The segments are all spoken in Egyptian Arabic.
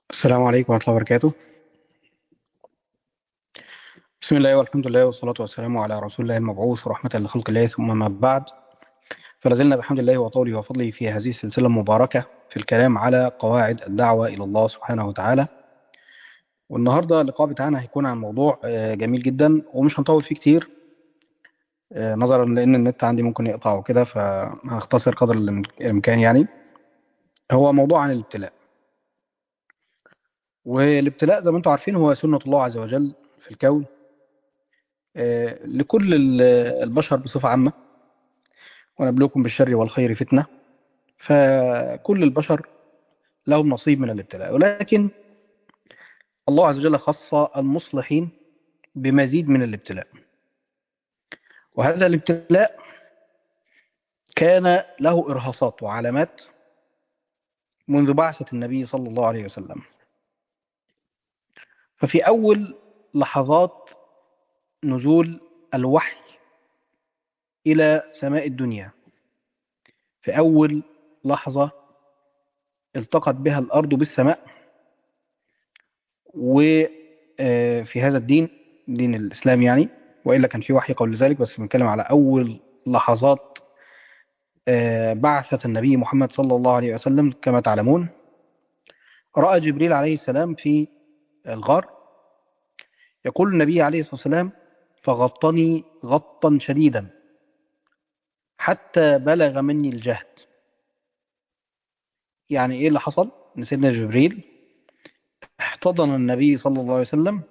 السلام عليكم ورحمة الله وبركاته بسم الله والحمد لله والصلاة والسلام على رسول الله المبعوث رحمة لخلق الله ثم ما بعد فلازلنا بحمد الله وطوله وفضله في هذه السلسلة المباركة في الكلام على قواعد الدعوة إلى الله سبحانه وتعالى والنهاردة اللقاء بتاعنا هيكون عن موضوع آه، جميل جدا ومش هنطول فيه كتير آه، نظرا لأن النت عندي ممكن يقطع وكده فهختصر قدر الإمكان يعني هو موضوع عن الابتلاء والابتلاء زي ما انتم عارفين هو سنة الله عز وجل في الكون آه، لكل ال- البشر بصفة عامة ونبلوكم بالشر والخير فتنة فكل البشر لهم نصيب من الابتلاء ولكن الله عز وجل خص المصلحين بمزيد من الابتلاء وهذا الابتلاء كان له إرهاصات وعلامات منذ بعثة النبي صلى الله عليه وسلم ففي أول لحظات نزول الوحي إلى سماء الدنيا في أول لحظة التقت بها الأرض بالسماء وفي هذا الدين دين الإسلام يعني وإلا كان في وحي قبل ذلك بس بنتكلم على أول لحظات آه، بعثة النبي محمد صلى الله عليه وسلم كما تعلمون رأى جبريل عليه السلام في الغار يقول النبي عليه الصلاة والسلام فغطني غطا شديدا حتى بلغ مني الجهد يعني ايه اللي حصل ان سيدنا جبريل احتضن النبي صلى الله عليه وسلم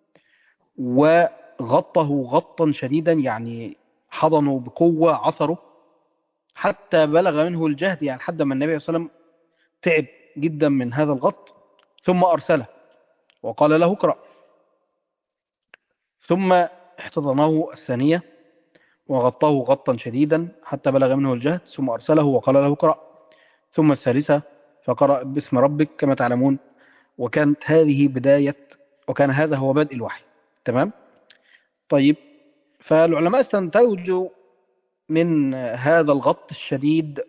وغطه غطا شديدا يعني حضنه بقوة عصره حتى بلغ منه الجهد يعني حتى ما النبي صلى الله عليه وسلم تعب جدا من هذا الغط ثم أرسله وقال له اقرأ ثم احتضنه الثانية وغطاه غطا شديدا حتى بلغ منه الجهد ثم أرسله وقال له اقرأ ثم الثالثة فقرأ باسم ربك كما تعلمون وكانت هذه بداية وكان هذا هو بدء الوحي تمام طيب فالعلماء استنتجوا من هذا الغط الشديد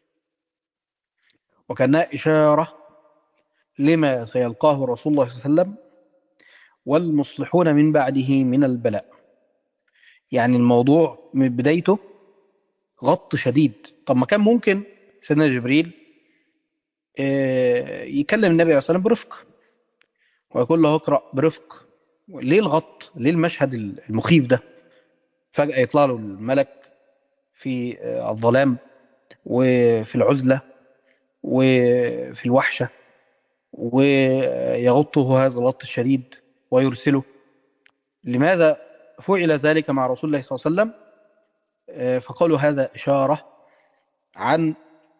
وكانها إشارة لما سيلقاه رسول الله صلى الله عليه وسلم والمصلحون من بعده من البلاء يعني الموضوع من بدايته غط شديد طب ما كان ممكن سيدنا جبريل آه، يكلم النبي عليه الصلاة والسلام برفق ويقول له اقرأ برفق ليه الغط ليه المشهد المخيف ده فجأة يطلع له الملك في آه، الظلام وفي العزلة وفي الوحشة ويغطه هذا الغط الشديد ويرسله لماذا فعل ذلك مع رسول الله صلى الله عليه وسلم آه، فقالوا هذا إشارة عن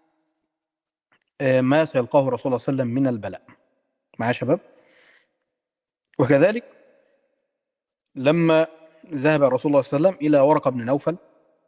آه، ما سيلقاه رسول الله صلى الله عليه وسلم من البلاء معايا يا شباب وكذلك لما ذهب رسول الله صلى الله عليه وسلم إلى ورقة بن نوفل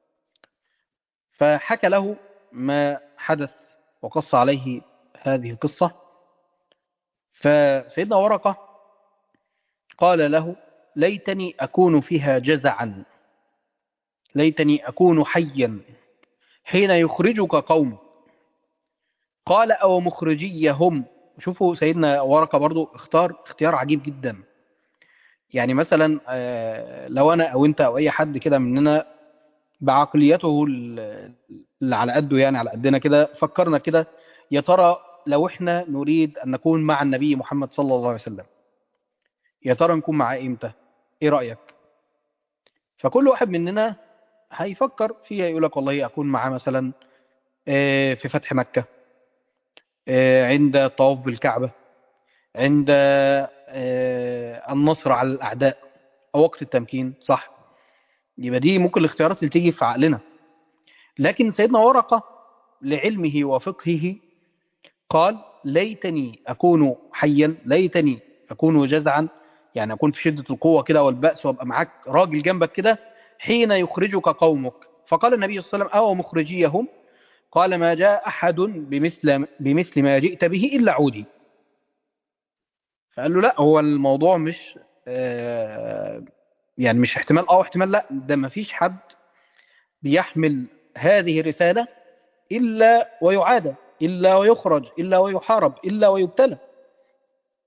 فحكى له ما حدث وقص عليه هذه القصة فسيدنا ورقة قال له ليتني أكون فيها جزعا ليتني أكون حيا حين يخرجك قوم قال أو مخرجيهم شوفوا سيدنا ورقة برضو اختار اختيار عجيب جدا يعني مثلا آه، لو أنا أو أنت أو أي حد كده مننا بعقليته ال- اللي على قده يعني على قدنا كده فكرنا كده يا ترى لو احنا نريد أن نكون مع النبي محمد صلى الله عليه وسلم يا ترى نكون معاه امتى ايه رأيك فكل واحد مننا هيفكر فيها يقول لك والله اكون معاه مثلا آه، في فتح مكة آه، عند الطواف بالكعبة عند آه، النصر على الأعداء أو وقت التمكين صح يبقى دي ممكن الاختيارات اللي تيجي في عقلنا لكن سيدنا ورقة لعلمه وفقهه قال ليتني أكون حيا ليتني أكون جزعا يعني أكون في شدة القوة كده والبأس وأبقى معاك راجل جنبك كده حين يخرجك قومك فقال النبي صلى الله عليه وسلم أو مخرجيهم قال ما جاء أحد بمثل, بمثل ما جئت به إلا عودي فقال له لا هو الموضوع مش آه، يعني مش احتمال اه احتمال لا ده ما فيش حد بيحمل هذه الرسالة إلا ويعادى إلا ويخرج إلا ويحارب إلا ويبتلى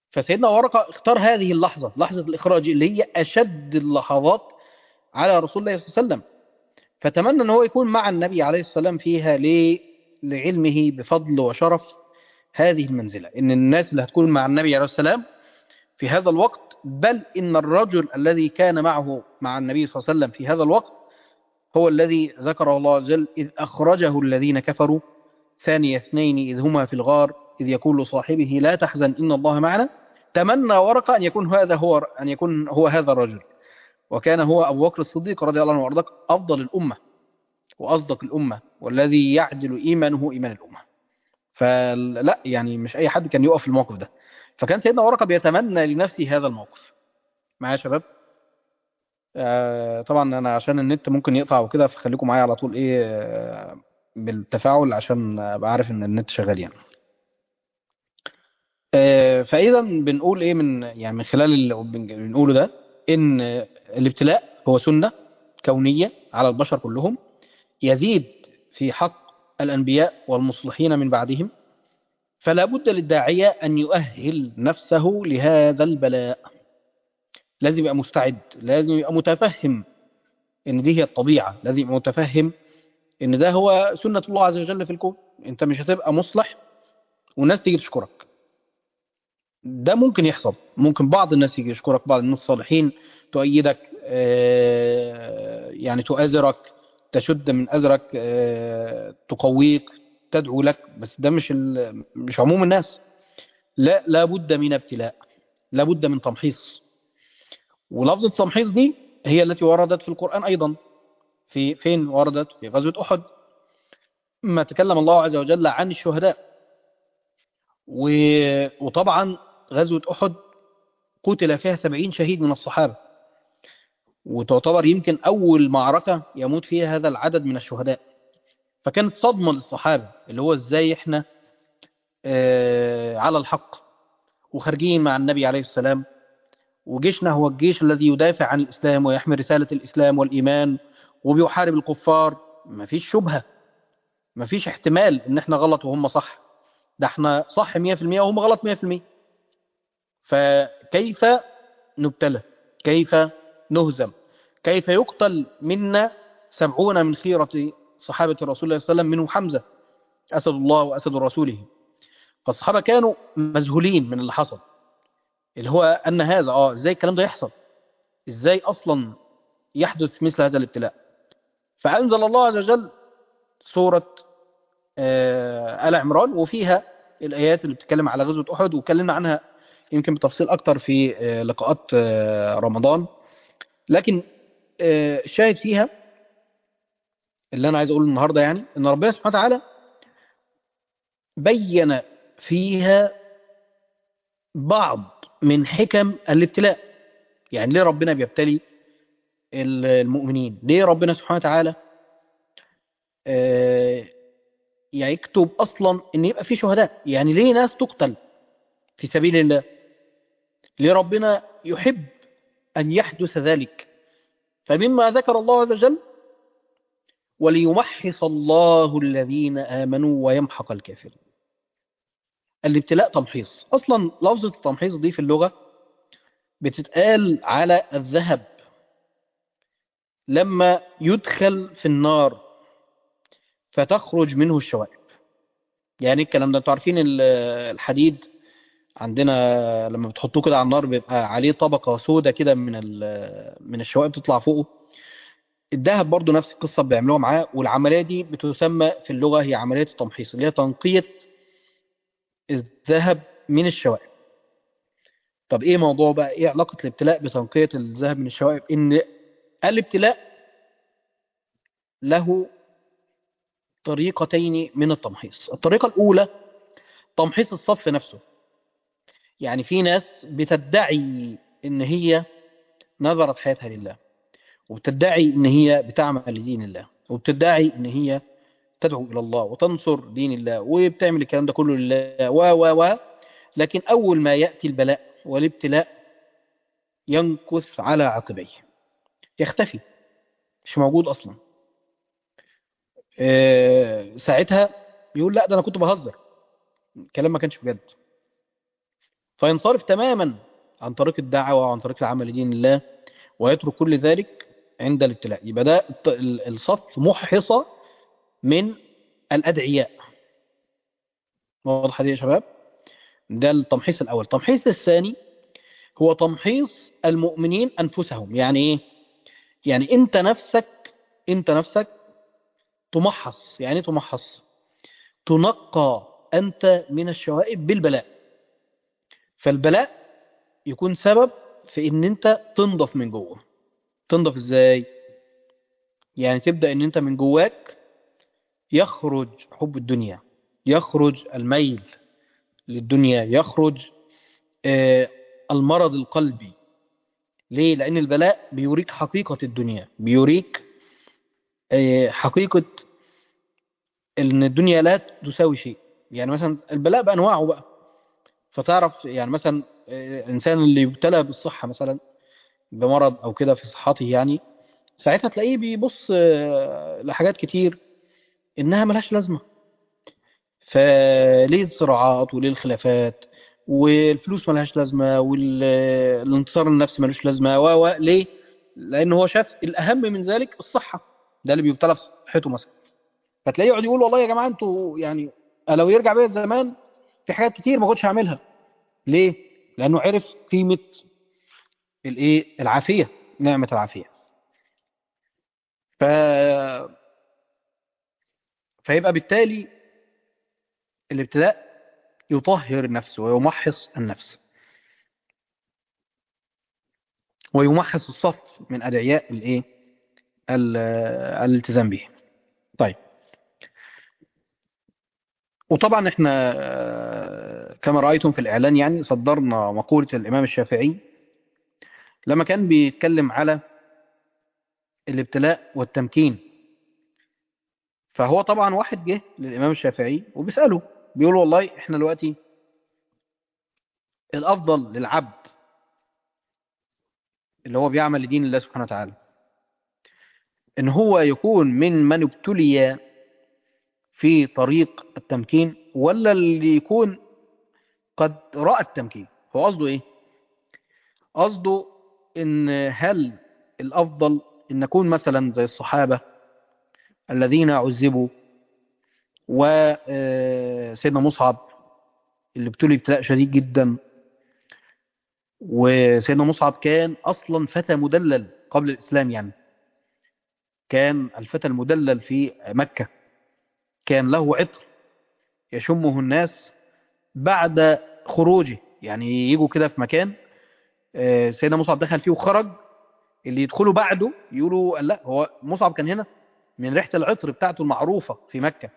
فسيدنا ورقة اختار هذه اللحظة لحظة الإخراج اللي هي أشد اللحظات على رسول الله صلى الله عليه وسلم فتمنى أن هو يكون مع النبي عليه الصلاة والسلام فيها ليه؟ لعلمه بفضل وشرف هذه المنزلة إن الناس اللي هتكون مع النبي عليه السلام في هذا الوقت بل إن الرجل الذي كان معه مع النبي صلى الله عليه وسلم في هذا الوقت هو الذي ذكره الله عز وجل إذ أخرجه الذين كفروا ثاني اثنين إذ هما في الغار إذ يقول لصاحبه لا تحزن إن الله معنا تمنى ورقة أن يكون هذا هو أن يكون هو هذا الرجل وكان هو أبو بكر الصديق رضي الله عنه وأرضاك أفضل الأمة وأصدق الأمة والذي يعدل إيمانه إيمان الأمة فلا يعني مش أي حد كان يقف في الموقف ده فكان سيدنا ورقة بيتمنى لنفسه هذا الموقف معايا يا شباب آه طبعا أنا عشان النت ممكن يقطع وكده فخليكم معايا على طول إيه آه بالتفاعل عشان أبقى عارف إن النت شغال يعني آه فإذا بنقول إيه من يعني من خلال اللي بنقوله ده إن الابتلاء هو سنة كونية على البشر كلهم يزيد في حق الأنبياء والمصلحين من بعدهم فلا بد للداعية أن يؤهل نفسه لهذا البلاء لازم يبقى مستعد لازم يبقى متفهم ان دي هي الطبيعة لازم يبقى متفهم ان ده هو سنة الله عز وجل في الكون انت مش هتبقى مصلح والناس تيجي تشكرك ده ممكن يحصل ممكن بعض الناس يجي يشكرك بعض الناس الصالحين تؤيدك يعني تؤازرك تشد من أزرك تقويك تدعو لك بس ده مش مش عموم الناس لا لابد من ابتلاء لابد من تمحيص ولفظة تمحيص دي هي التي وردت في القرآن أيضا في فين وردت في غزوة أحد ما تكلم الله عز وجل عن الشهداء وطبعا غزوة أحد قتل فيها سبعين شهيد من الصحابة وتعتبر يمكن أول معركة يموت فيها هذا العدد من الشهداء فكانت صدمة للصحابة اللي هو ازاي احنا اه على الحق وخارجين مع النبي عليه السلام وجيشنا هو الجيش الذي يدافع عن الإسلام ويحمل رسالة الإسلام والإيمان وبيحارب الكفار مفيش شبهة مفيش احتمال ان احنا غلط وهم صح ده احنا صح 100% وهم غلط 100% فكيف نبتلى كيف نهزم كيف يقتل منا سبعون من خيرة صحابة الرسول صلى الله عليه وسلم منهم حمزة أسد الله وأسد رسوله فالصحابة كانوا مذهولين من اللي حصل اللي هو أن هذا آه إزاي الكلام ده يحصل إزاي أصلا يحدث مثل هذا الابتلاء فأنزل الله عز وجل سورة آه آل عمران وفيها الآيات اللي بتتكلم على غزوة أحد وكلمنا عنها يمكن بتفصيل أكتر في آه لقاءات آه رمضان لكن الشاهد فيها اللي أنا عايز أقوله النهاردة يعني أن ربنا سبحانه وتعالى بين فيها بعض من حكم الابتلاء يعني ليه ربنا بيبتلي المؤمنين ليه ربنا سبحانه وتعالى يعني يكتب أصلا أن يبقى في شهداء يعني ليه ناس تقتل في سبيل الله ليه ربنا يحب أن يحدث ذلك فمما ذكر الله عز وجل وليمحص الله الذين آمنوا ويمحق الكافرين الابتلاء تمحيص أصلا لفظة التمحيص دي في اللغة بتتقال على الذهب لما يدخل في النار فتخرج منه الشوائب يعني الكلام ده انتوا عارفين الحديد عندنا لما بتحطوه كده على النار بيبقى عليه طبقة سودة كده من من الشوائب تطلع فوقه الذهب برضو نفس القصة بيعملوها معاه والعملية دي بتسمى في اللغة هي عملية التمحيص اللي هي تنقية الذهب من الشوائب طب ايه موضوع بقى ايه علاقة الابتلاء بتنقية الذهب من الشوائب ان الابتلاء له طريقتين من التمحيص الطريقة الأولى تمحيص الصف نفسه يعني في ناس بتدعي ان هي نظرت حياتها لله وبتدعي ان هي بتعمل لدين الله وبتدعي ان هي تدعو الى الله وتنصر دين الله وبتعمل الكلام ده كله لله و و و لكن اول ما ياتي البلاء والابتلاء ينكث على عقبيه يختفي مش موجود اصلا أه ساعتها يقول لا ده انا كنت بهزر الكلام ما كانش بجد فينصرف تماما عن طريق الدعوة وعن طريق العمل لدين الله ويترك كل ذلك عند الابتلاء يبقى ده الصف محصة من الأدعياء واضح دي يا شباب ده التمحيص الأول التمحيص الثاني هو تمحيص المؤمنين أنفسهم يعني إيه يعني أنت نفسك أنت نفسك تمحص يعني تمحص تنقى أنت من الشوائب بالبلاء فالبلاء يكون سبب في ان انت تنضف من جوه تنضف ازاي يعني تبدأ ان انت من جواك يخرج حب الدنيا يخرج الميل للدنيا يخرج المرض القلبي ليه لان البلاء بيوريك حقيقة الدنيا بيوريك حقيقة ان الدنيا لا تساوي شيء يعني مثلا البلاء بانواعه بقى فتعرف يعني مثلا الانسان اللي يبتلى بالصحه مثلا بمرض او كده في صحته يعني ساعتها تلاقيه بيبص لحاجات كتير انها ملهاش لازمه فليه الصراعات وليه الخلافات والفلوس ملهاش لازمه والانتصار النفسي ملوش لازمه و ليه لان هو شاف الاهم من ذلك الصحه ده اللي بيبتلى في صحته مثلا فتلاقيه يقعد يقول والله يا جماعه انتوا يعني لو يرجع بيا الزمان في حاجات كتير ما كنتش هعملها ليه لانه عرف قيمه الايه العافيه نعمه العافيه ف فيبقى بالتالي الابتلاء يطهر النفس ويمحص النفس ويمحص الصف من ادعياء الايه الالتزام به طيب وطبعا احنا كما رأيتم في الإعلان يعني صدرنا مقولة الإمام الشافعي لما كان بيتكلم على الابتلاء والتمكين فهو طبعا واحد جه للإمام الشافعي وبيسأله بيقول والله احنا دلوقتي الأفضل للعبد اللي هو بيعمل لدين الله سبحانه وتعالى ان هو يكون من من ابتلي في طريق التمكين ولا اللي يكون قد رأى التمكين هو قصده ايه قصده ان هل الافضل ان نكون مثلا زي الصحابة الذين عذبوا وسيدنا مصعب اللي ابتلي ابتلاء شديد جدا وسيدنا مصعب كان اصلا فتى مدلل قبل الاسلام يعني كان الفتى المدلل في مكة كان له عطر يشمه الناس بعد خروجه يعني يجوا كده في مكان سيدنا مصعب دخل فيه وخرج اللي يدخلوا بعده يقولوا لا هو مصعب كان هنا من ريحة العطر بتاعته المعروفة في مكة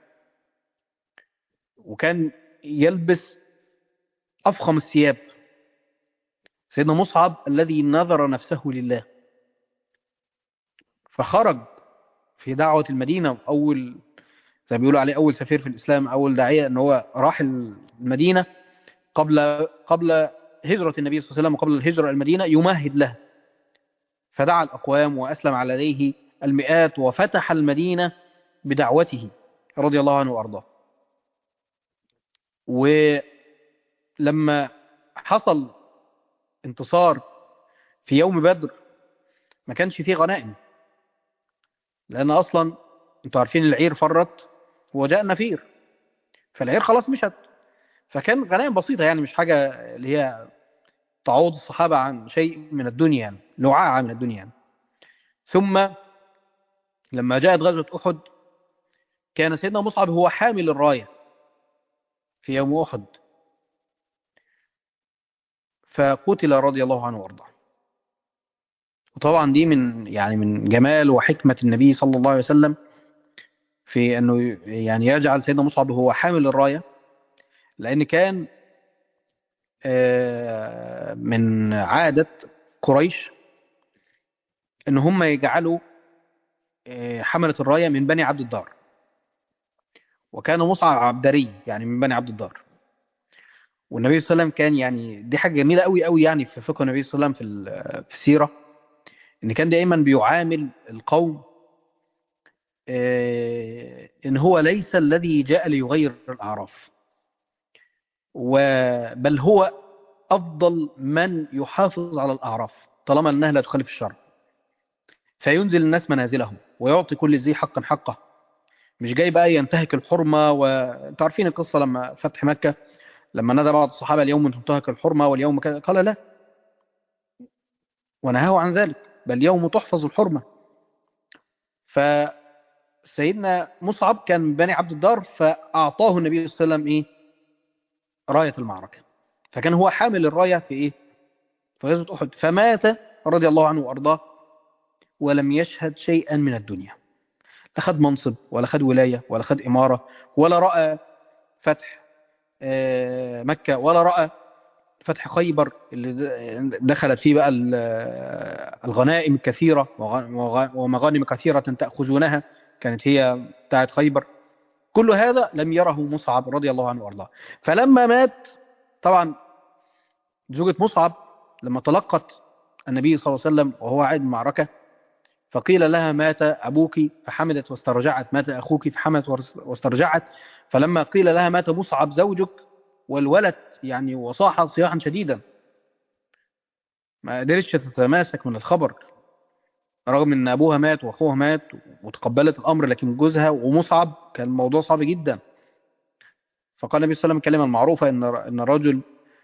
وكان يلبس أفخم الثياب سيدنا مصعب الذي نذر نفسه لله فخرج في دعوة المدينة أول زي ما بيقولوا عليه أول سفير في الإسلام أول داعية أن هو راح المدينة قبل قبل هجرة النبي صلى الله عليه وسلم وقبل الهجرة المدينة يمهد لها فدعا الأقوام وأسلم على يديه المئات وفتح المدينة بدعوته رضي الله عنه وأرضاه ولما حصل انتصار في يوم بدر ما كانش فيه غنائم لأن أصلا انتوا عارفين العير فرت وجاء النفير فالعير خلاص مشت فكان غنائم بسيطة يعني مش حاجة اللي هي تعوض الصحابة عن شيء من الدنيا يعني لعاعة من الدنيا يعني. ثم لما جاءت غزوة أحد كان سيدنا مصعب هو حامل الراية في يوم أحد فقتل رضي الله عنه وارضاه وطبعا دي من يعني من جمال وحكمة النبي صلى الله عليه وسلم في أنه يعني يجعل سيدنا مصعب هو حامل الراية لأن كان من عادة قريش أن هم يجعلوا حملة الراية من بني عبد الدار وكان مصعب عبدري يعني من بني عبد الدار والنبي صلى الله عليه وسلم كان يعني دي حاجة جميلة قوي قوي يعني في فقه النبي صلى الله عليه وسلم في في السيرة ان كان دائما بيعامل القوم ان هو ليس الذي جاء ليغير الاعراف بل هو أفضل من يحافظ على الأعراف طالما أنها لا تخالف الشرع فينزل الناس منازلهم ويعطي كل ذي حق حقه مش جاي بقى ينتهك الحرمة وانتوا عارفين القصة لما فتح مكة لما نادى بعض الصحابة اليوم تنتهك الحرمة واليوم كذا قال لا ونهاه عن ذلك بل يوم تحفظ الحرمة فسيدنا مصعب كان من بني عبد الدار فأعطاه النبي صلى الله عليه وسلم إيه راية المعركة فكان هو حامل الراية في إيه في غزوة أحد فمات رضي الله عنه وأرضاه ولم يشهد شيئا من الدنيا لا خد منصب ولا خد ولاية ولا خد إمارة ولا رأى فتح مكة ولا رأى فتح خيبر اللي دخلت فيه بقى الغنائم الكثيرة ومغانم كثيرة تأخذونها كانت هي بتاعت خيبر كل هذا لم يره مصعب رضي الله عنه وارضاه فلما مات طبعا زوجة مصعب لما تلقت النبي صلى الله عليه وسلم وهو عاد المعركة فقيل لها مات أبوك فحمدت واسترجعت مات أخوك فحمدت واسترجعت فلما قيل لها مات مصعب زوجك والولد يعني وصاح صياحا شديدا ما قدرتش تتماسك من الخبر رغم ان ابوها مات واخوها مات وتقبلت الامر لكن جوزها ومصعب كان الموضوع صعب جدا فقال النبي صلى الله عليه وسلم الكلمه المعروفه ان ان الرجل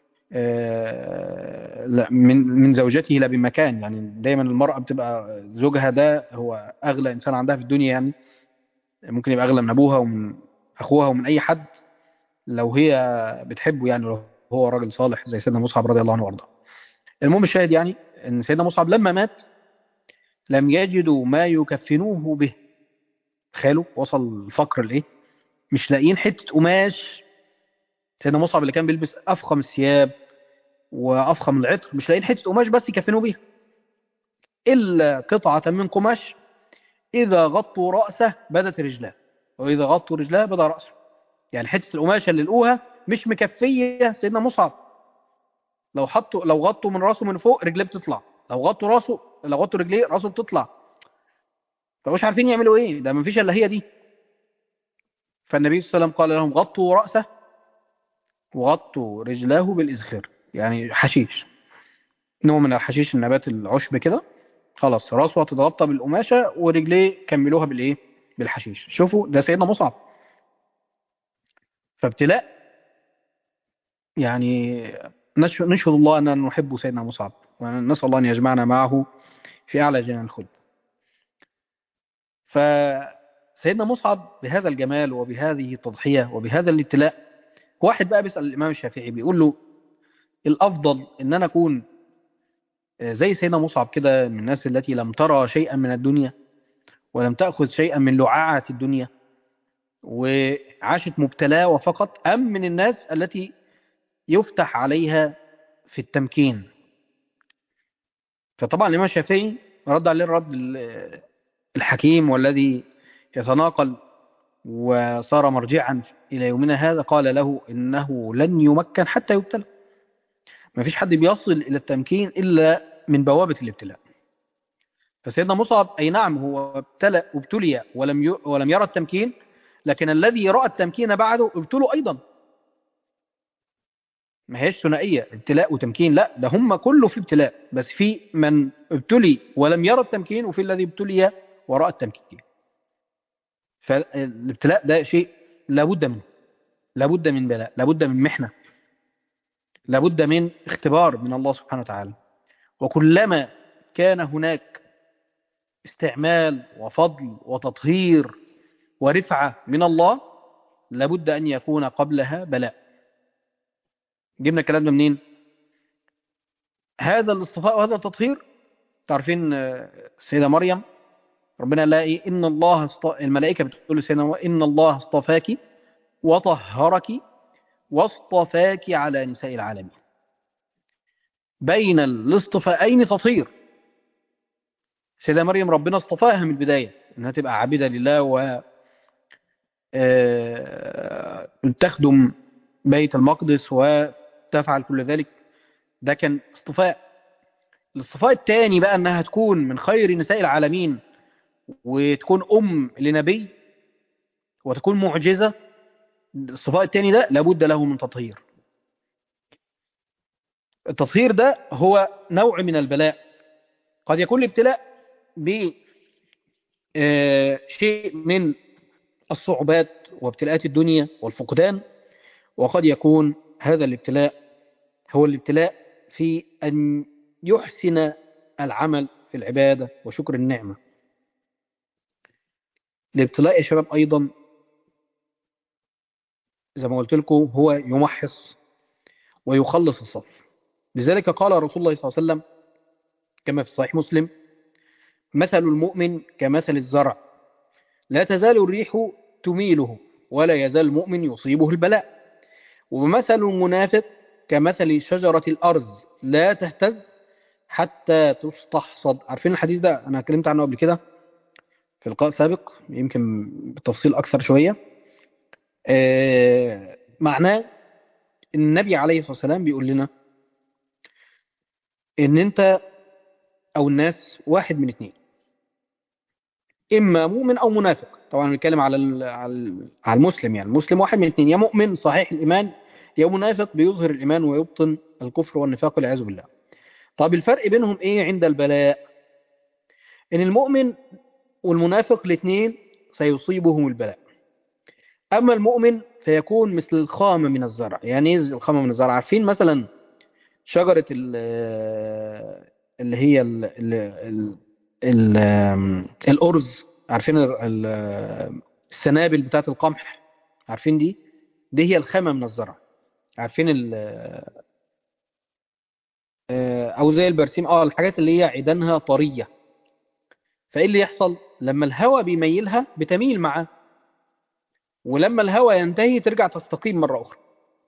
من من زوجته لا بمكان يعني دايما المراه بتبقى زوجها ده هو اغلى انسان عندها في الدنيا يعني ممكن يبقى اغلى من ابوها ومن اخوها ومن اي حد لو هي بتحبه يعني لو هو راجل صالح زي سيدنا مصعب رضي الله عنه وارضاه المهم الشاهد يعني ان سيدنا مصعب لما مات لم يجدوا ما يكفنوه به تخيلوا وصل الفقر لايه مش لاقيين حته قماش سيدنا مصعب اللي كان بيلبس افخم الثياب وافخم العطر مش لاقيين حته قماش بس يكفنوه بيها الا قطعه من قماش اذا غطوا راسه بدت رجلاه واذا غطوا رجلاه بدا راسه يعني حته القماشه اللي لقوها مش مكفيه سيدنا مصعب لو حطوا لو غطوا من راسه من فوق رجليه بتطلع لو غطوا راسه لو غطوا رجليه راسه بتطلع فمش عارفين يعملوا ايه ده مفيش الا هي دي فالنبي صلى الله عليه وسلم قال لهم غطوا راسه وغطوا رجلاه بالازخر يعني حشيش نوع من الحشيش النبات العشب كده خلاص راسه هتتغطى بالقماشه ورجليه كملوها بالايه بالحشيش شوفوا ده سيدنا مصعب فابتلاء يعني نشهد الله أننا نحب سيدنا مصعب ونسأل الله أن يجمعنا معه في أعلى جنان الخلد فسيدنا مصعب بهذا الجمال وبهذه التضحية وبهذا الابتلاء واحد بقى بيسأل الإمام الشافعي بيقول له الأفضل أن أنا أكون زي سيدنا مصعب كده من الناس التي لم ترى شيئا من الدنيا ولم تأخذ شيئا من لعاعة الدنيا وعاشت مبتلاه وفقط أم من الناس التي يفتح عليها في التمكين فطبعا الإمام الشافعي رد عليه الرد الحكيم والذي يتناقل وصار مرجعا إلى يومنا هذا قال له إنه لن يمكن حتى يبتلى ما فيش حد بيصل إلى التمكين إلا من بوابة الابتلاء فسيدنا مصعب أي نعم هو ابتلى ابتلي ولم ي... ولم يرى التمكين لكن الذي رأى التمكين بعده ابتلوا أيضا ما هيش ثنائية ابتلاء وتمكين لا ده هم كله في ابتلاء بس في من ابتلي ولم يرى التمكين وفي الذي ابتلي ورأى التمكين فالابتلاء ده شيء لابد منه لابد من بلاء لابد من محنة لابد من اختبار من الله سبحانه وتعالى وكلما كان هناك استعمال وفضل وتطهير ورفعة من الله لابد أن يكون قبلها بلاء جبنا الكلام ده منين هذا الاصطفاء وهذا التطهير تعرفين السيدة مريم ربنا قال ايه ان الله است... الملائكه بتقول لسيدنا ان الله اصطفاك وطهرك واصطفاك على نساء العالمين بين الاصطفاءين تطهير سيدة مريم ربنا اصطفاها من البداية انها تبقى عابدة لله و تخدم بيت المقدس وتفعل كل ذلك ده كان اصطفاء الاصطفاء الثاني بقى انها تكون من خير نساء العالمين وتكون ام لنبي وتكون معجزة الصفاء الثاني ده لابد له من تطهير التطهير ده هو نوع من البلاء قد يكون الابتلاء ب آه، شيء من الصعوبات وابتلاءات الدنيا والفقدان وقد يكون هذا الابتلاء هو الابتلاء في أن يحسن العمل في العبادة وشكر النعمة الابتلاء يا شباب أيضا زي ما قلت لكم هو يمحص ويخلص الصف لذلك قال رسول الله صلى الله عليه وسلم كما في صحيح مسلم مثل المؤمن كمثل الزرع لا تزال الريح تميله ولا يزال المؤمن يصيبه البلاء ومثل المنافق كمثل شجرة الأرز لا تهتز حتى تستحصد عارفين الحديث ده أنا اتكلمت عنه قبل كده في لقاء سابق يمكن بالتفصيل أكثر شوية آه معناه إن النبي عليه الصلاة والسلام بيقول لنا إن أنت أو الناس واحد من اثنين إما مؤمن أو منافق طبعا بنتكلم على ال- على ال- على المسلم يعني المسلم واحد من اثنين يا مؤمن صحيح الإيمان يا منافق بيظهر الإيمان ويبطن الكفر والنفاق والعياذ بالله طب الفرق بينهم إيه عند البلاء إن المؤمن والمنافق الاثنين سيصيبهم البلاء أما المؤمن فيكون مثل الخامة من الزرع يعني إيه الخامة من الزرع عارفين مثلا شجرة ال- اللي هي ال ال ال ال الأرز عارفين ال- ال- السنابل بتاعت القمح عارفين دي دي هي الخامة من الزرع عارفين ال أو زي البرسيم اه الحاجات اللي هي عيدانها طرية فإيه اللي يحصل لما الهواء بيميلها بتميل معاه ولما الهواء ينتهي ترجع تستقيم مرة أخرى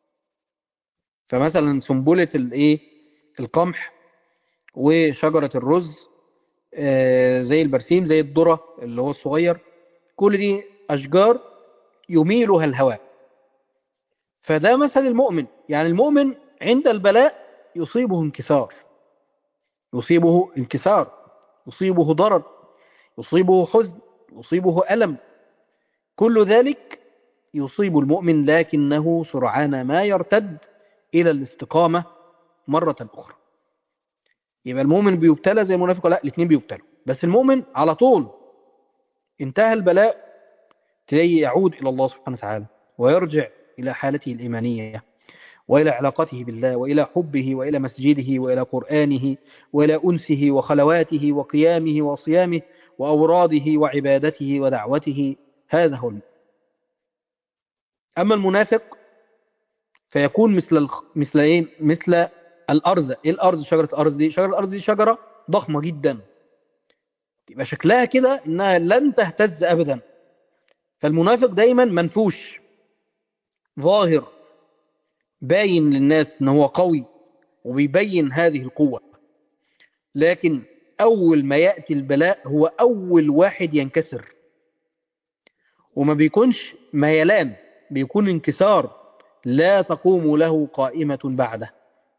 فمثلا سنبلة الايه القمح وشجرة الرز آه، زي البرسيم زي الذرة اللي هو الصغير كل دي أشجار يميلها الهواء فده مثل المؤمن يعني المؤمن عند البلاء يصيبه انكسار يصيبه انكسار يصيبه ضرر يصيبه حزن يصيبه ألم كل ذلك يصيب المؤمن لكنه سرعان ما يرتد إلى الاستقامة مرة أخرى يبقى المؤمن بيبتلى زي المنافق لا الاثنين بيبتلوا بس المؤمن على طول انتهى البلاء تلاقيه يعود إلى الله سبحانه وتعالى ويرجع إلى حالته الإيمانية وإلى علاقته بالله وإلى حبه وإلى مسجده وإلى قرآنه وإلى أنسه وخلواته وقيامه وصيامه وأوراده وعبادته ودعوته هذا هو المؤمن أما المنافق فيكون مثل الخ... مثل إيه؟ مثل الأرز إيه الأرز شجرة الأرز دي شجرة الأرز دي شجرة ضخمة جدا يبقى شكلها كده إنها لن تهتز أبدا فالمنافق دايما منفوش ظاهر باين للناس إن هو قوي وبيبين هذه القوة لكن أول ما يأتي البلاء هو أول واحد ينكسر وما بيكونش ميلان بيكون انكسار لا تقوم له قائمة بعده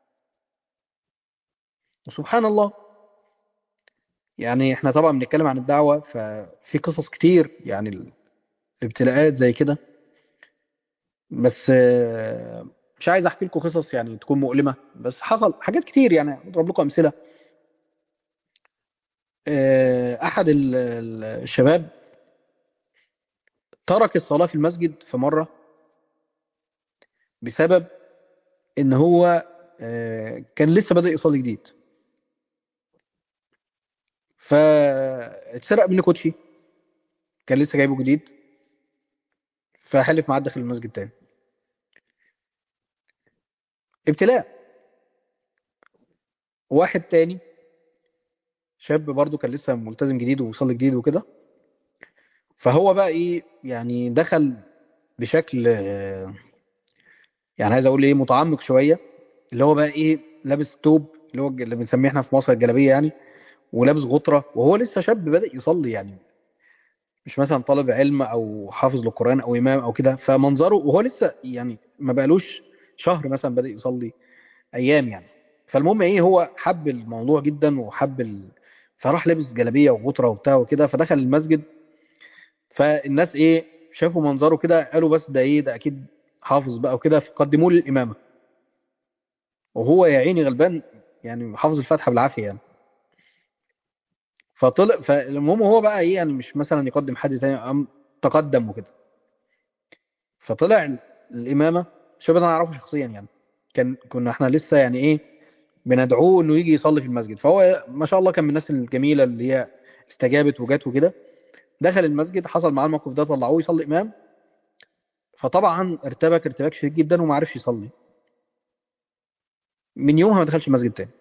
وسبحان الله يعني احنا طبعا بنتكلم عن الدعوة ففي قصص كتير يعني الابتلاءات زي كده بس آه، مش عايز احكي لكم قصص يعني تكون مؤلمة بس حصل حاجات كتير يعني اضرب لكم امثلة آه، احد ال- ال- الشباب ترك الصلاة في المسجد في مرة بسبب ان هو آه، كان لسه بدأ يصلي جديد فاتسرق منه كوتشي كان لسه جايبه جديد فحلف معاه داخل المسجد تاني ابتلاء واحد تاني شاب برضو كان لسه ملتزم جديد وصلي جديد وكده فهو بقى ايه يعني دخل بشكل آه، يعني عايز اقول ايه متعمق شويه اللي هو بقى ايه لابس توب اللي هو اللي بنسميه احنا في مصر الجلابيه يعني ولابس غطره وهو لسه شاب بدأ يصلي يعني مش مثلا طالب علم او حافظ للقران او امام او كده فمنظره وهو لسه يعني ما بقالوش شهر مثلا بدأ يصلي ايام يعني فالمهم ايه هو حب الموضوع جدا وحب ال... فراح لابس جلابيه وغطره وبتاع وكده فدخل المسجد فالناس ايه شافوا منظره كده قالوا بس ده ايه ده اكيد حافظ بقى وكده فقدموه للامامه وهو يا عيني غلبان يعني حافظ الفاتحه بالعافيه يعني فطلع فالمهم هو بقى ايه يعني مش مثلا يقدم حد تاني قام تقدم وكده فطلع الامامه شوف انا اعرفه شخصيا يعني كان كنا احنا لسه يعني ايه بندعوه انه يجي يصلي في المسجد فهو ما شاء الله كان من الناس الجميله اللي هي استجابت وجات وكده دخل المسجد حصل معاه الموقف ده طلعوه يصلي امام فطبعا ارتبك ارتباك شديد جدا وما عرفش يصلي من يومها ما دخلش المسجد تاني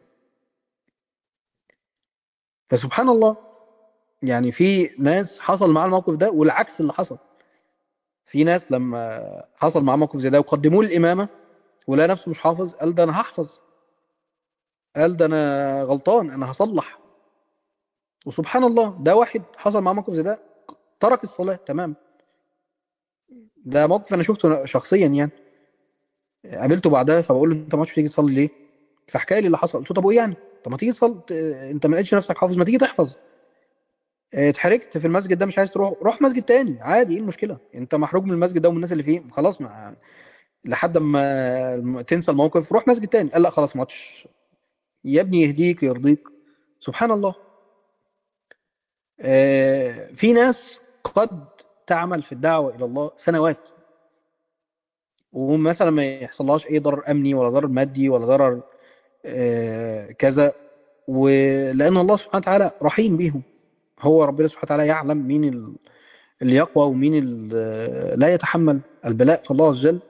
فسبحان الله يعني في ناس حصل معاه الموقف ده والعكس اللي حصل في ناس لما حصل معاه موقف زي ده وقدموه للإمامة ولقى نفسه مش حافظ قال ده أنا هحفظ قال ده أنا غلطان أنا هصلح وسبحان الله ده واحد حصل معاه موقف زي ده ترك الصلاة تمام ده موقف أنا شفته شخصيا يعني قابلته بعدها فبقول له أنت ما عادش تيجي تصلي ليه؟ فحكى لي اللي حصل قلت له طب وإيه يعني؟ طب ما تيجي تصلي أنت ما لقيتش نفسك حافظ ما تيجي تحفظ اتحرجت في المسجد ده مش عايز تروح روح مسجد تاني عادي ايه المشكله انت محروج من المسجد ده ومن الناس اللي فيه خلاص ما لحد ما تنسى الموقف روح مسجد تاني قال لا خلاص ما عادش يا ابني يهديك يرضيك سبحان الله اه في ناس قد تعمل في الدعوه الى الله سنوات ومثلا ما يحصلهاش اي ضرر امني ولا ضرر مادي ولا ضرر اه كذا ولان الله سبحانه وتعالى رحيم بيهم هو ربنا سبحانه وتعالى يعلم مين اللي يقوى ومين اللي لا يتحمل البلاء فالله عز وجل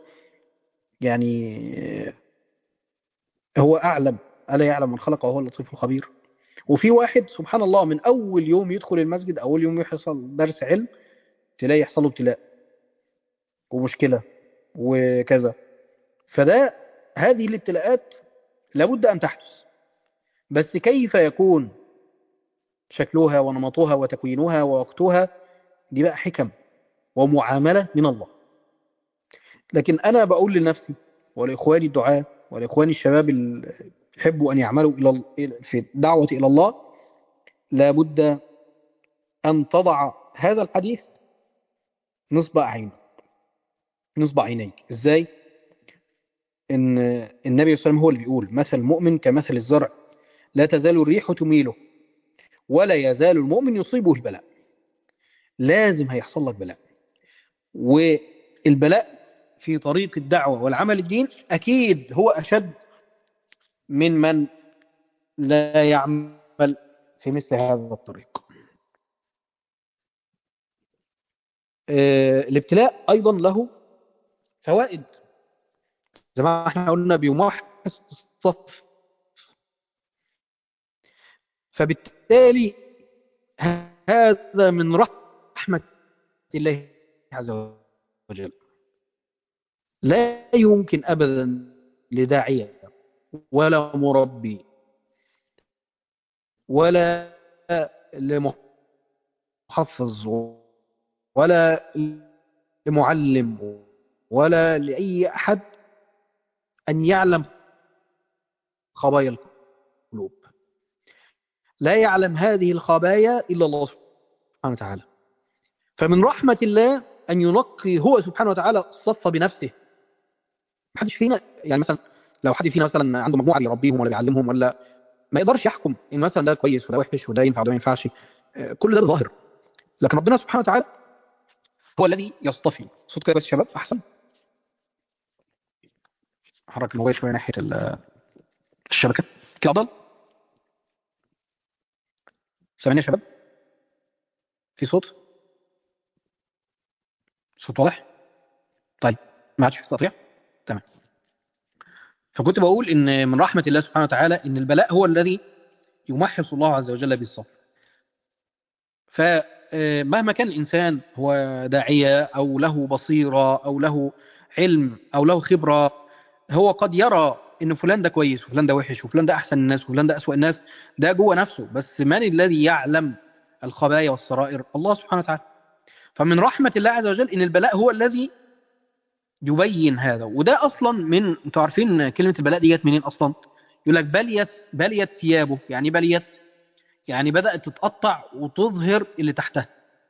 يعني هو أعلم ألا يعلم من خلق وهو اللطيف الخبير وفي واحد سبحان الله من أول يوم يدخل المسجد أول يوم يحصل درس علم تلاقي يحصل له ابتلاء ومشكلة وكذا فده هذه الابتلاءات لابد أن تحدث بس كيف يكون شكلها ونمطها وتكوينها ووقتها دي بقى حكم ومعاملة من الله لكن أنا بقول لنفسي ولإخواني الدعاء ولإخواني الشباب اللي يحبوا أن يعملوا إلى في الدعوة إلى الله لابد أن تضع هذا الحديث نصب عينك نصب عينيك إزاي؟ إن النبي صلى الله عليه وسلم هو اللي بيقول مثل المؤمن كمثل الزرع لا تزال الريح تميله ولا يزال المؤمن يصيبه البلاء لازم هيحصل لك بلاء والبلاء في طريق الدعوة والعمل الدين أكيد هو أشد من من لا يعمل في مثل هذا الطريق الابتلاء أيضا له فوائد زي ما احنا قلنا بيمحص الصف فبالتالي هذا من رحمة الله عز وجل لا يمكن أبدا لداعية ولا مربي ولا لمحفظ ولا لمعلم ولا لأي أحد أن يعلم خبايا القلوب لا يعلم هذه الخبايا إلا الله سبحانه وتعالى فمن رحمة الله أن ينقي هو سبحانه وتعالى الصف بنفسه ما حدش فينا يعني مثلا لو حد فينا مثلا عنده مجموعة بيربيهم ولا بيعلمهم ولا ما يقدرش يحكم إن مثلا ده كويس وده وحش وده ينفع وده ما ينفعش كل ده ظاهر لكن ربنا سبحانه وتعالى هو الذي يصطفي صوت كده بس شباب أحسن حرك الموبايل شوية ناحية الشبكة كده أفضل سامعني يا شباب في صوت صوت واضح طيب ما عادش في تقطيع تمام فكنت بقول ان من رحمة الله سبحانه وتعالى ان البلاء هو الذي يمحص الله عز وجل بالصبر فمهما كان الإنسان هو داعية أو له بصيرة أو له علم أو له خبرة هو قد يرى ان فلان ده كويس وفلان ده وحش وفلان ده احسن الناس وفلان ده اسوأ الناس ده جوه نفسه بس من الذي يعلم الخبايا والسرائر الله سبحانه وتعالى فمن رحمة الله عز وجل ان البلاء هو الذي يبين هذا وده اصلا من انتوا عارفين كلمة البلاء دي جت منين اصلا يقول لك بليت بليت ثيابه يعني بليت يعني بدأت تتقطع وتظهر اللي تحتها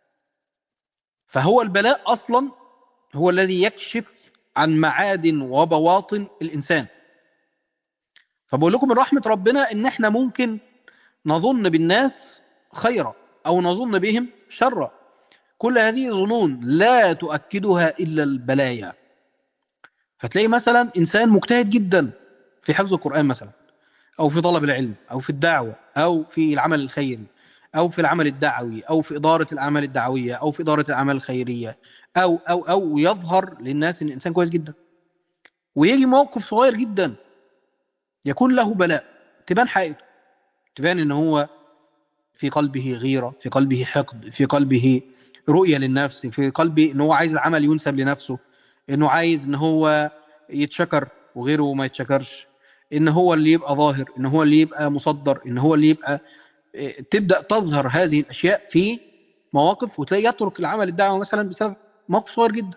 فهو البلاء اصلا هو الذي يكشف عن معادن وبواطن الانسان فبقول لكم من رحمة ربنا ان احنا ممكن نظن بالناس خيرا او نظن بهم شرا كل هذه ظنون لا تؤكدها الا البلايا فتلاقي مثلا انسان مجتهد جدا في حفظ القرآن مثلا او في طلب العلم او في الدعوة او في العمل الخيري او في العمل الدعوي او في ادارة الاعمال الدعوية او في ادارة الاعمال الخيرية او او او يظهر للناس ان الانسان كويس جدا ويجي موقف صغير جدا يكون له بلاء تبان حقيقته تبان ان هو في قلبه غيرة في قلبه حقد في قلبه رؤية للنفس في قلبه ان هو عايز العمل ينسب لنفسه انه عايز ان هو يتشكر وغيره ما يتشكرش ان هو اللي يبقى ظاهر ان هو اللي يبقى مصدر ان هو اللي يبقى تبدأ تظهر هذه الاشياء في مواقف وتلاقي يترك العمل الدعوة مثلا بسبب موقف صغير جدا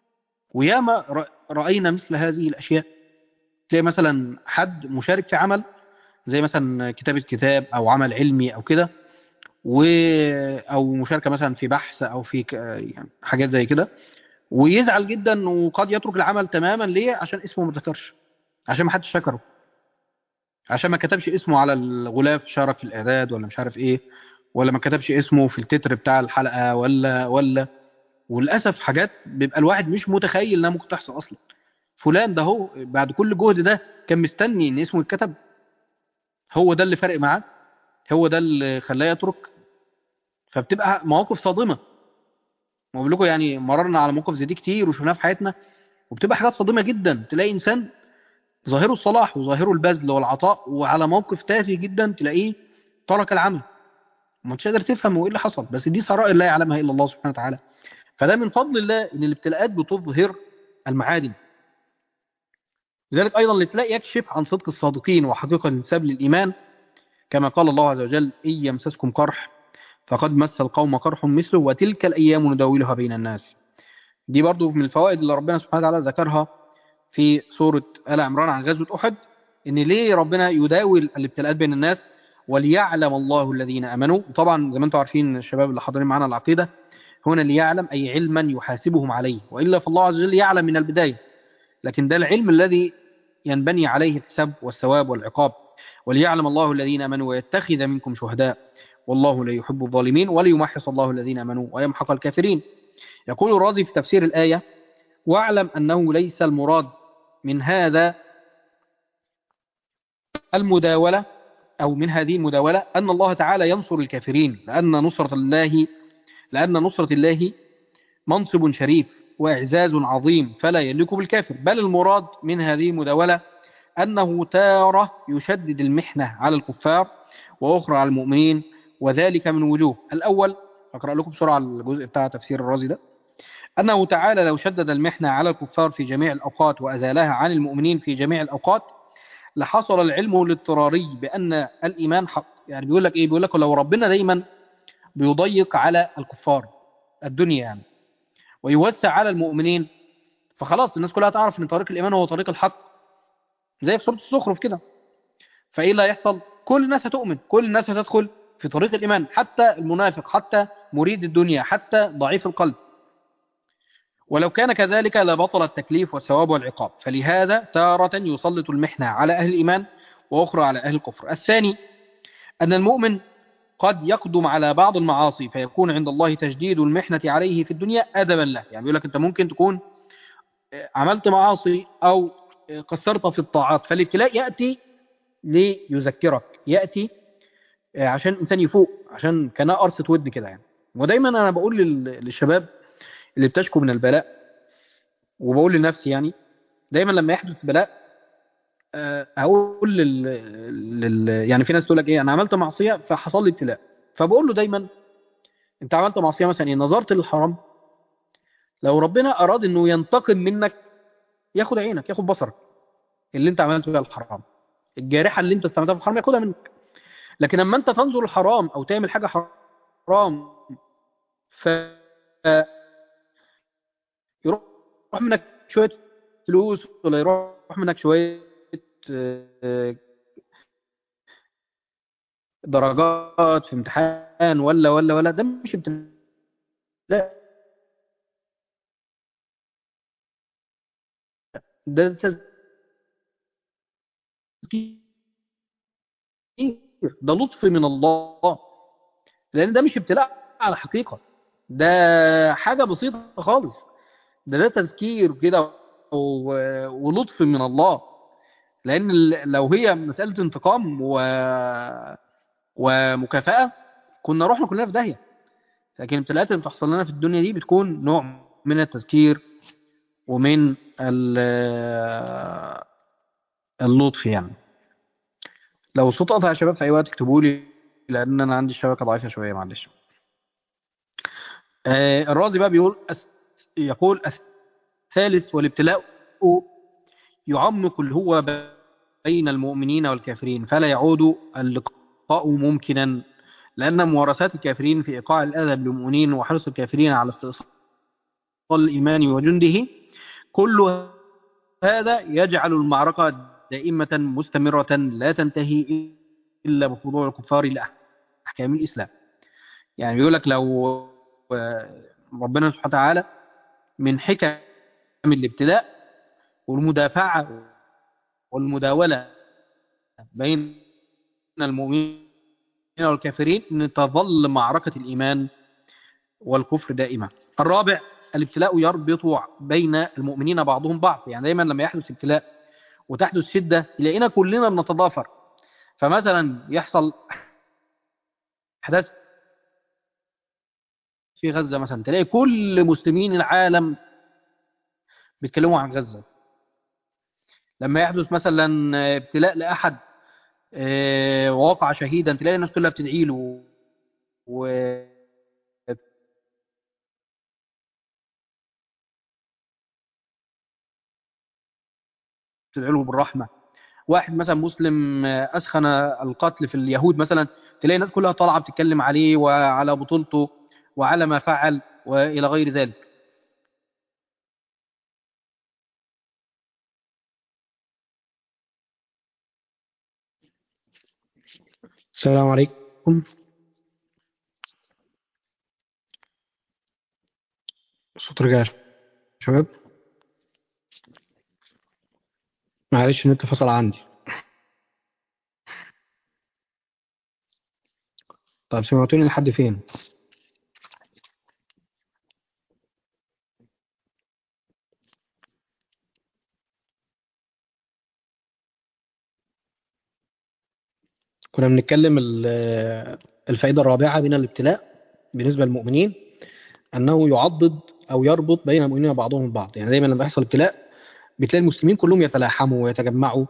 وياما رأينا مثل هذه الاشياء تلاقي مثلا حد مشارك في عمل زي مثلا كتابة كتاب او عمل علمي او كده و او مشاركة مثلا في بحث او في يعني حاجات زي كده ويزعل جدا وقد يترك العمل تماما ليه عشان اسمه ما اتذكرش عشان ما حدش شكره عشان ما كتبش اسمه على الغلاف شارك في الاعداد ولا مش عارف ايه ولا ما كتبش اسمه في التتر بتاع الحلقة ولا ولا وللاسف حاجات بيبقى الواحد مش متخيل انها ممكن تحصل اصلا فلان ده هو بعد كل جهد ده كان مستني ان اسمه يتكتب هو ده اللي فرق معاه هو ده اللي خلاه يترك فبتبقى مواقف صادمه بقول لكم يعني مررنا على مواقف زي دي كتير وشفناها في حياتنا وبتبقى حاجات صادمه جدا تلاقي انسان ظاهره الصلاح وظاهره البذل والعطاء وعلى موقف تافه جدا تلاقيه ترك العمل وما انتش قادر تفهم هو ايه اللي حصل بس دي سرائر لا يعلمها الا الله سبحانه وتعالى فده من فضل الله ان الابتلاءات بتظهر المعادن لذلك ايضا الابتلاء يكشف عن صدق الصادقين وحقيقه الانساب للايمان كما قال الله عز وجل ان يمسسكم قرح فقد مس القوم قرح مثله وتلك الايام نداولها بين الناس دي برضو من الفوائد اللي ربنا سبحانه وتعالى ذكرها في سورة آل عمران عن غزوة أحد إن ليه ربنا يداول الابتلاءات بين الناس وليعلم الله الذين أمنوا طبعا زي ما انتم عارفين الشباب اللي حاضرين معنا العقيدة هنا ليعلم أي علما يحاسبهم عليه وإلا فالله عز وجل يعلم من البداية لكن ده العلم الذي ينبني عليه الحساب والثواب والعقاب وليعلم الله الذين أمنوا ويتخذ منكم شهداء والله لا يحب الظالمين وليمحص الله الذين أمنوا ويمحق الكافرين يقول الرازي في تفسير الآية واعلم أنه ليس المراد من هذا المداولة أو من هذه المداولة أن الله تعالى ينصر الكافرين لأن نصرة الله لأن نصرة الله منصب شريف وإعزاز عظيم فلا يليق بالكافر بل المراد من هذه المداولة أنه تارة يشدد المحنة على الكفار وأخرى على المؤمنين وذلك من وجوه الأول أقرأ لكم بسرعة الجزء بتاع تفسير الرازي ده أنه تعالى لو شدد المحنة على الكفار في جميع الأوقات وأزالها عن المؤمنين في جميع الأوقات لحصل العلم الاضطراري بأن الإيمان حق يعني بيقول لك إيه بيقول لك لو ربنا دايما بيضيق على الكفار الدنيا يعني ويوسع على المؤمنين فخلاص الناس كلها تعرف ان طريق الإيمان هو طريق الحق زي في سورة الزخرف كده فإيه اللي هيحصل كل الناس هتؤمن كل الناس هتدخل في طريق الإيمان حتى المنافق حتى مريد الدنيا حتى ضعيف القلب ولو كان كذلك لبطل التكليف والثواب والعقاب فلهذا تارة يسلط المحنة على أهل الإيمان وأخرى على أهل الكفر الثاني أن المؤمن قد يقدم على بعض المعاصي فيكون عند الله تجديد المحنة عليه في الدنيا أدبا له يعني بيقول لك أنت ممكن تكون عملت معاصي أو قصرت في الطاعات فالابتلاء يأتي ليذكرك يأتي عشان الإنسان يفوق عشان كان قرصة ود كده يعني ودايما أنا بقول للشباب اللي بتشكو من البلاء وبقول لنفسي يعني دايما لما يحدث بلاء اقول لل... لل... يعني في ناس تقول لك ايه انا عملت معصيه فحصل لي ابتلاء فبقول له دايما انت عملت معصيه مثلا ايه نظرت للحرام لو ربنا اراد انه ينتقم منك ياخد عينك ياخد بصرك اللي انت عملته فيها الحرام الجارحه اللي انت استعملتها في الحرام ياخدها منك لكن لما انت تنظر الحرام او تعمل حاجه حرام ف يروح منك شوية فلوس ولا يروح منك شوية درجات في امتحان ولا ولا ولا ده مش ابتلاء ده ده لطف من الله لأن ده مش ابتلاء على حقيقة ده حاجة بسيطة خالص ده ده تذكير كده و- ولطف من الله لأن ال- لو هي مسألة انتقام و... ومكافأة كنا رحنا كلنا في داهية لكن الابتلاءات اللي بتحصل لنا في الدنيا دي بتكون نوع من التذكير ومن ال- اللطف يعني لو الصوت قطع يا شباب في أي وقت اكتبوا لي لأن أنا عندي الشبكة ضعيفة شوية معلش آه، الرازي بقى بيقول أس- يقول الثالث والابتلاء يعمق الهوى بين المؤمنين والكافرين فلا يعود اللقاء ممكنا لأن ممارسات الكافرين في إيقاع الأذى بالمؤمنين وحرص الكافرين على استئصال الإيمان وجنده كل هذا يجعل المعركة دائمة مستمرة لا تنتهي إلا بخضوع الكفار لأحكام الإسلام يعني بيقول لك لو آه، ربنا سبحانه وتعالى من حكم الابتلاء والمدافعة والمداولة بين المؤمنين والكافرين أن تظل معركة الإيمان والكفر دائمة الرابع الابتلاء يربط بين المؤمنين بعضهم بعض يعني دايما لما يحدث ابتلاء وتحدث شدة تلاقينا كلنا بنتضافر فمثلا يحصل أحداث في غزة مثلا تلاقي كل مسلمين العالم بيتكلموا عن غزة لما يحدث مثلا ابتلاء لأحد آه، ووقع شهيدا تلاقي الناس كلها بتدعي له و تدعي له بالرحمة واحد مثلا مسلم آه، أسخن القتل في اليهود مثلا تلاقي الناس كلها طالعة بتتكلم عليه وعلى بطولته وعلى ما فعل وإلى غير ذلك السلام عليكم صوت رجع يا شباب معلش النت فصل عندي طب سمعتوني لحد فين كنا بنتكلم ال- الفائدة الرابعة من الابتلاء بالنسبة للمؤمنين أنه يعضد أو يربط بين المؤمنين بعضهم البعض يعني دايما لما يحصل ابتلاء بتلاقي المسلمين كلهم يتلاحموا ويتجمعوا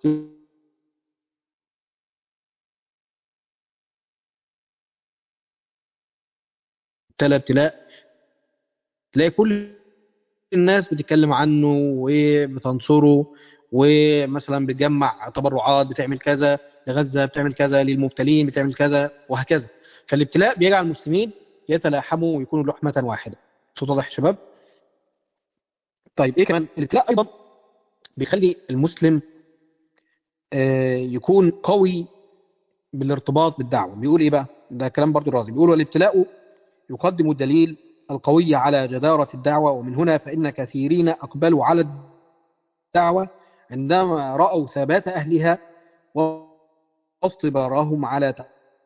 ابتلى ابتلاء تلاقي كل الناس بتتكلم عنه وبتنصره ومثلا بتجمع تبرعات بتعمل كذا لغزة بتعمل كذا للمبتلين بتعمل كذا وهكذا فالابتلاء بيجعل المسلمين يتلاحموا ويكونوا لحمة واحدة صوت واضح يا شباب طيب ايه كمان الابتلاء ايضا بيخلي المسلم آه، يكون قوي بالارتباط بالدعوة بيقول ايه بقى ده كلام برضو الرازي بيقول والابتلاء يقدم الدليل القوي على جدارة الدعوة ومن هنا فإن كثيرين أقبلوا على الدعوة عندما رأوا ثبات أهلها واصطبارهم على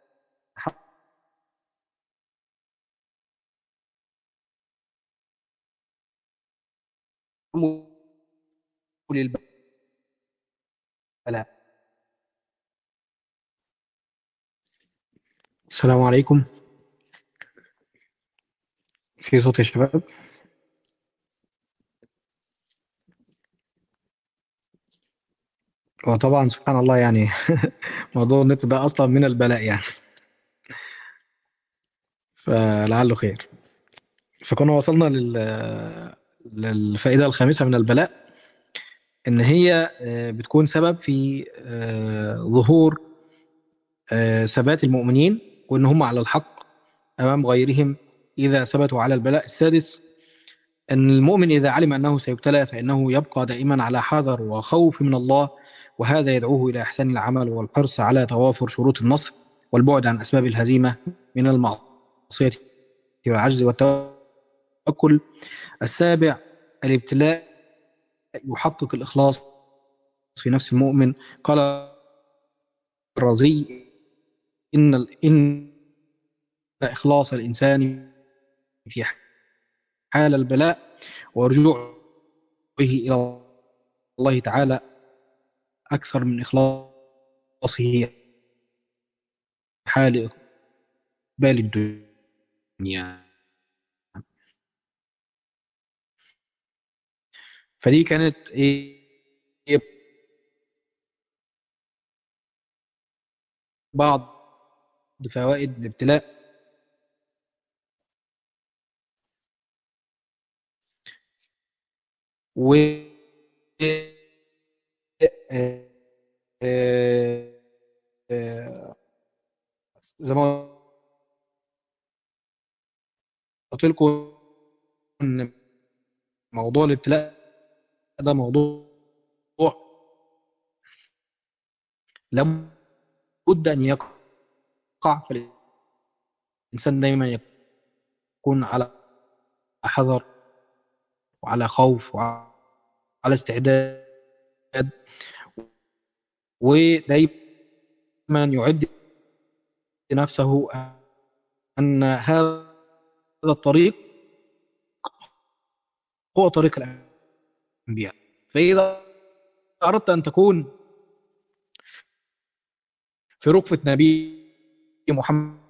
تحمل البلاء السلام عليكم في صوت يا شباب وطبعا سبحان الله يعني موضوع النت ده أصلا من البلاء يعني فلعله خير فكنا وصلنا لل... للفائدة الخامسة من البلاء إن هي آه، بتكون سبب في آه، ظهور آه، ثبات المؤمنين وإن هم على الحق أمام غيرهم إذا ثبتوا على البلاء السادس أن المؤمن إذا علم أنه سيبتلى فإنه يبقى دائما على حذر وخوف من الله وهذا يدعوه إلى إحسان العمل والحرص على توافر شروط النصر والبعد عن أسباب الهزيمة من المعصية والعجز والتوكل السابع الابتلاء يحقق الإخلاص في نفس المؤمن قال الرازي إن ال- إن إخلاص الإنسان في حال البلاء ورجوعه إلى الله تعالى أكثر من إخلاصه حال إقبال الدنيا فدي كانت إيه إيه بعض فوائد الابتلاء و آه، آه، آه، زي ما قلت لكم ان موضوع الابتلاء ده موضوع لابد ان يقع فالانسان دايما يكون على حذر وعلى خوف وعلى استعداد ودايما يعد نفسه أن هذا الطريق هو طريق الأنبياء فإذا أردت أن تكون في ركبة نبي محمد